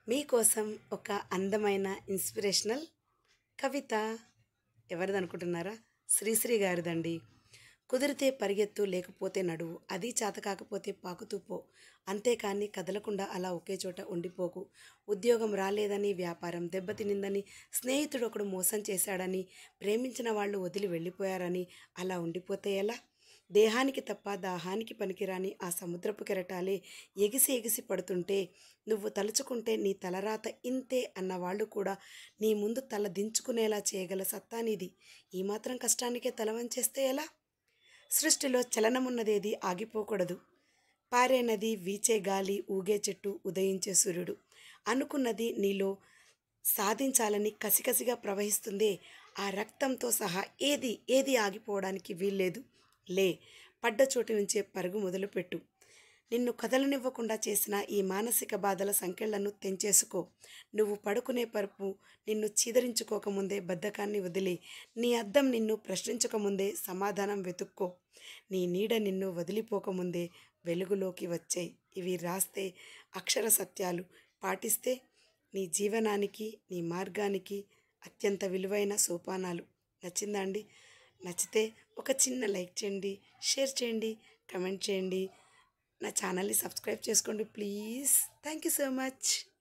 మీకోసం ఒక అందమైన ఇన్స్పిరేషనల్ కవిత ఎవరిది అనుకుంటున్నారా శ్రీశ్రీ గారిదండి కుదిరితే పరిగెత్తు లేకపోతే నడువు అది చేత కాకపోతే పాకుతూ పో అంతేకాని కదలకుండా అలా ఒకే చోట ఉండిపోకు ఉద్యోగం రాలేదని వ్యాపారం దెబ్బతినిందని స్నేహితుడు ఒకడు మోసం చేశాడని ప్రేమించిన వాళ్ళు వదిలి వెళ్ళిపోయారని అలా ఉండిపోతే ఎలా దేహానికి తప్ప దాహానికి పనికిరాని ఆ సముద్రపు కెరటాలే ఎగిసి ఎగిసి పడుతుంటే నువ్వు తలుచుకుంటే నీ తలరాత ఇంతే అన్న వాళ్ళు కూడా నీ ముందు తల దించుకునేలా చేయగల సత్తా నీది ఈ మాత్రం కష్టానికే తల వంచేస్తే ఎలా సృష్టిలో చలనమున్నదేది ఆగిపోకూడదు పారే నది వీచే గాలి ఊగే చెట్టు ఉదయించే సూర్యుడు అనుకున్నది నీలో సాధించాలని కసికసిగా ప్రవహిస్తుందే ఆ రక్తంతో సహా ఏది ఏది ఆగిపోవడానికి వీల్లేదు లే పడ్డ చోటు నుంచే పరుగు మొదలుపెట్టు నిన్ను కదలనివ్వకుండా చేసిన ఈ మానసిక బాధల సంకెళ్లను తెంచేసుకో నువ్వు పడుకునే పరుపు నిన్ను చీదరించుకోకముందే బద్ధకాన్ని వదిలి నీ అద్దం నిన్ను ప్రశ్నించకముందే సమాధానం వెతుక్కో నీ నీడ నిన్ను వదిలిపోకముందే వెలుగులోకి వచ్చాయి ఇవి రాస్తే అక్షర సత్యాలు పాటిస్తే నీ జీవనానికి నీ మార్గానికి అత్యంత విలువైన సోపానాలు నచ్చిందా అండి నచ్చితే ఒక చిన్న లైక్ చేయండి షేర్ చేయండి కమెంట్ చేయండి నా ఛానల్ని సబ్స్క్రైబ్ చేసుకోండి please thank you so much